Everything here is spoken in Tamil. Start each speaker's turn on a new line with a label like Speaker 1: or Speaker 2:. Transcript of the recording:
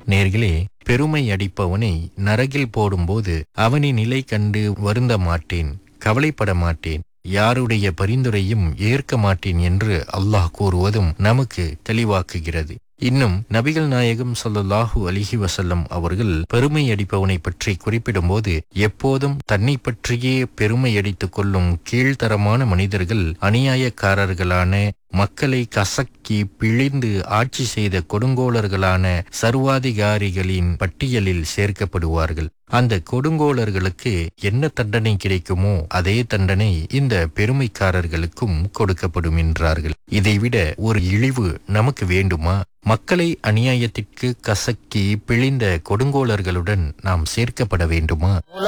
Speaker 1: நேர்களே பெருமை அடிப்பவனை நரகில் போடும்போது அவனின் நிலை கண்டு வருந்த மாட்டேன் கவலைப்பட மாட்டேன் யாருடைய பரிந்துரையும் ஏற்க மாட்டேன் என்று அல்லாஹ் கூறுவதும் நமக்கு தெளிவாக்குகிறது இன்னும் நபிகள் நாயகம் ஸல்லல்லாஹு அலிஹி வசல்லம் அவர்கள் பெருமை அடிப்பவனை பற்றி குறிப்பிடும்போது எப்போதும் தன்னை பற்றியே பெருமை அடித்துக் கொள்ளும் கீழ்த்தரமான மனிதர்கள் அநியாயக்காரர்களான மக்களை கசக்கி பிழிந்து ஆட்சி செய்த கொடுங்கோலர்களான சர்வாதிகாரிகளின் பட்டியலில் சேர்க்கப்படுவார்கள் அந்த கொடுங்கோலர்களுக்கு என்ன தண்டனை கிடைக்குமோ அதே தண்டனை இந்த பெருமைக்காரர்களுக்கும் கொடுக்கப்படும் என்றார்கள் இதைவிட ஒரு இழிவு நமக்கு வேண்டுமா மக்களை அநியாயத்திற்கு கசக்கி பிழிந்த கொடுங்கோலர்களுடன் நாம் சேர்க்கப்பட வேண்டுமா